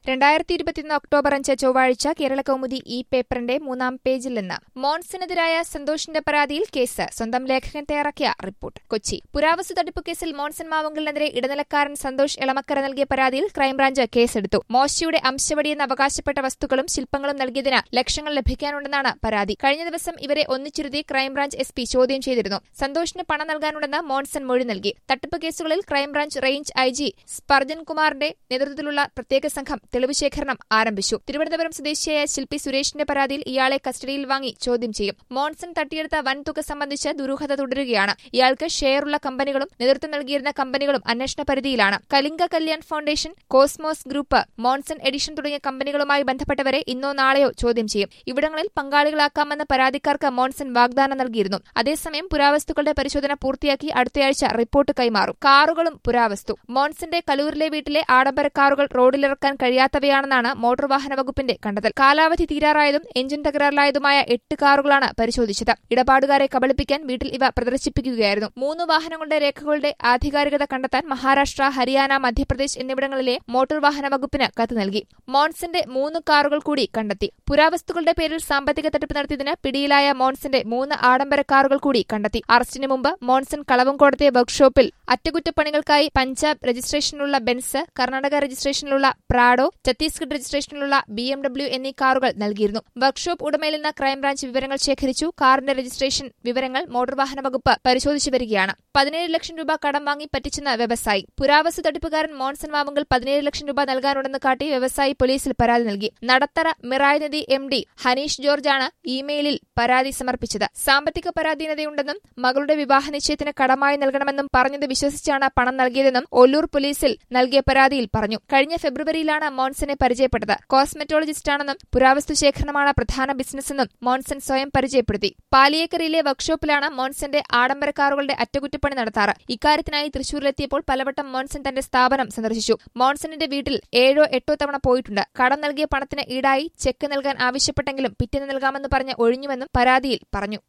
രണ്ടായിരത്തി ഇരുപത്തിയൊന്ന് ഒക്ടോബർ അഞ്ച് ചൊവ്വാഴ്ച കേരള കൗമുദി ഈ പേപ്പറിന്റെ മൂന്നാം പേജിൽ നിന്ന് മോൺസണെതിരായ സന്തോഷിന്റെ പരാതിയിൽ കേസ് സ്വന്തം ലേഖകൻ തയ്യാറാക്കിയ റിപ്പോർട്ട് കൊച്ചി പുരാവസ്തു തട്ടിപ്പ് കേസിൽ മോൺസൺ മാവുങ്കലിനെതിരെ ഇടനിലക്കാരൻ സന്തോഷ് എളമക്കര നൽകിയ പരാതിയിൽ ക്രൈംബ്രാഞ്ച് കേസെടുത്തു മോശയുടെ അംശവടിയെന്ന് അവകാശപ്പെട്ട വസ്തുക്കളും ശില്പങ്ങളും നൽകിയതിന് ലക്ഷങ്ങൾ ലഭിക്കാനുണ്ടെന്നാണ് പരാതി കഴിഞ്ഞ ദിവസം ഇവരെ ഒന്നിച്ചിരുത്തി ക്രൈംബ്രാഞ്ച് എസ് പി ചോദ്യം ചെയ്തിരുന്നു സന്തോഷിന് പണം നൽകാനുണ്ടെന്ന് മോൺസൺ മൊഴി നൽകി തട്ടിപ്പ് കേസുകളിൽ crime branch range I G Sparjan കുമാറിന്റെ നേതൃത്വത്തിലുള്ള പ്രത്യേക സംഘം തെളിവ് ശേഖരണം ആരംഭിച്ചു തിരുവനന്തപുരം സ്വദേശിയായ ശില്പി സുരേഷിന്റെ പരാതിയിൽ ഇയാളെ കസ്റ്റഡിയിൽ വാങ്ങി ചോദ്യം ചെയ്യും മോൺസൺ തട്ടിയെടുത്ത വൻതുക സംബന്ധിച്ച് ദുരൂഹത തുടരുകയാണ് ഇയാൾക്ക് ഷെയറുള്ള കമ്പനികളും നേതൃത്വം നൽകിയിരുന്ന കമ്പനികളും അന്വേഷണ പരിധിയിലാണ് Kalinga Kalyan foundation Cosmos group Monson edition തുടങ്ങിയ കമ്പനികളുമായി ബന്ധപ്പെട്ടവരെ ഇന്നോ നാളെയോ ചോദ്യം ചെയ്യും ഇവിടങ്ങളിൽ പങ്കാളികളാക്കാമെന്ന് പരാതിക്കാർക്ക് മോൺസൺ വാഗ്ദാനം നൽകിയിരുന്നു അതേസമയം പുരാവസ്തുക്കളുടെ പരിശോധന പൂർത്തിയാക്കി അടുത്തയാഴ്ച റിപ്പോർട്ട് കൈമാറും കാറുകളും പുരാവസ്തു മോൺസന്റെ കലൂരിലെ വീട്ടിലെ ആഡംബര കാറുകൾ റോഡിലിറക്കാൻ കഴിയാത്തവയാണെന്നാണ് മോട്ടോർ വാഹന വകുപ്പിന്റെ കണ്ടെത്തൽ കാലാവധി തീരാറായതും എഞ്ചിൻ തകരാറിലായതുമായ എട്ട് കാറുകളാണ് പരിശോധിച്ചത് ഇടപാടുകാരെ കബളിപ്പിക്കാൻ വീട്ടിൽ ഇവ പ്രദർശിപ്പിക്കുകയായിരുന്നു മൂന്ന് വാഹനങ്ങളുടെ രേഖകളുടെ ആധികാരികത കണ്ടെത്താൻ മഹാരാഷ്ട്ര ഹരിയാന മധ്യപ്രദേശ് എന്നിവിടങ്ങളിലെ മോട്ടോർ വാഹന വകുപ്പിന് കത്ത് നൽകി മോൺസന്റെ മൂന്ന് കാറുകൾ കൂടി കണ്ടെത്തി പുരാവസ്തുക്കളുടെ പേരിൽ സാമ്പത്തിക തട്ടിപ്പ് നടത്തിയതിന് പിടിയിലായ മോൺസന്റെ മൂന്ന് ആഡംബര കാറുകൾ കൂടി കണ്ടെത്തി അറസ്റ്റിന് മുമ്പ് മോൺസൺ കളവങ്കോടത്തെ വർക്ക്ഷോപ്പിൽ അറ്റകുറ്റപ്പണികൾക്കായി പഞ്ചാബ് രജിസ്ട്രേഷനിലുള്ള ബെൻസ് കർണാടക രജിസ്ട്രേഷനിലുള്ള പ്രാഡോ ഛത്തീസ്ഗഡ് രജിസ്ട്രേഷനിലുള്ള ബി എം ഡബ്ല്യു എന്നീ കാറുകൾ നൽകിയിരുന്നു വർക്ക്ഷോപ്പ് ഉടമയിൽ നിന്ന് ക്രൈംബ്രാഞ്ച് വിവരങ്ങൾ ശേഖരിച്ചു കാറിന്റെ രജിസ്ട്രേഷൻ വിവരങ്ങൾ മോട്ടോർ വാഹന വകുപ്പ് പരിശോധിച്ചു വരികയാണ് പതിനേഴ് ലക്ഷം രൂപ കടം വാങ്ങി പറ്റിച്ചെന്ന വ്യവസായി പുരാവസ്തു തട്ടിപ്പുകാരൻ മോൺസൺ മാവുങ്കൽ പതിനേഴ് ലക്ഷം രൂപ നൽകാനുണ്ടെന്ന് കാട്ടി വ്യവസായി പോലീസിൽ പരാതി നൽകി നടത്തറ മിറായ് നദി എം ഡി ഹനീഷ് ജോർജാണ് ഇമെയിലിൽ പരാതി സമർപ്പിച്ചത് സാമ്പത്തിക പരാധീനതയുണ്ടെന്നും മകളുടെ വിവാഹ നിശ്ചയത്തിന് കടമായി നൽകണമെന്നും പറഞ്ഞത് വിശ്വസിച്ചാണ് പണം നൽകിയതെന്നും ഒല്ലൂർ പോലീസിൽ നൽകിയ പരാതിയിൽ പറഞ്ഞു കഴിഞ്ഞ ഫെബ്രുവരിയിലാണ് മോൺസനെ പരിചയപ്പെട്ടത് കോസ്മെറ്റോളജിസ്റ്റാണെന്നും പുരാവസ്തു ശേഖരണമാണ് പ്രധാന ബിസിനസ്സെന്നും മോൺസൺ സ്വയം പരിചയപ്പെടുത്തി പാലിയേക്കരയിലെ വർക്ക്ഷോപ്പിലാണ് മോൺസന്റെ ആഡംബര കാറുകളുടെ അറ്റകുറ്റപ്പണി നടത്താറ് ഇക്കാര്യത്തിനായി തൃശൂരിലെത്തിയപ്പോൾ പലവട്ടം മോൺസൺ തന്റെ സ്ഥാപനം സന്ദർശിച്ചു മോൺസണിന്റെ വീട്ടിൽ ഏഴോ എട്ടോ തവണ പോയിട്ടുണ്ട് കടം നൽകിയ പണത്തിന് ഈടായി ചെക്ക് നൽകാൻ ആവശ്യപ്പെട്ടെങ്കിലും പിറ്റേന്ന് നൽകാമെന്ന് പറഞ്ഞ് ഒഴിഞ്ഞുവെന്നും പരാതിയിൽ പറഞ്ഞു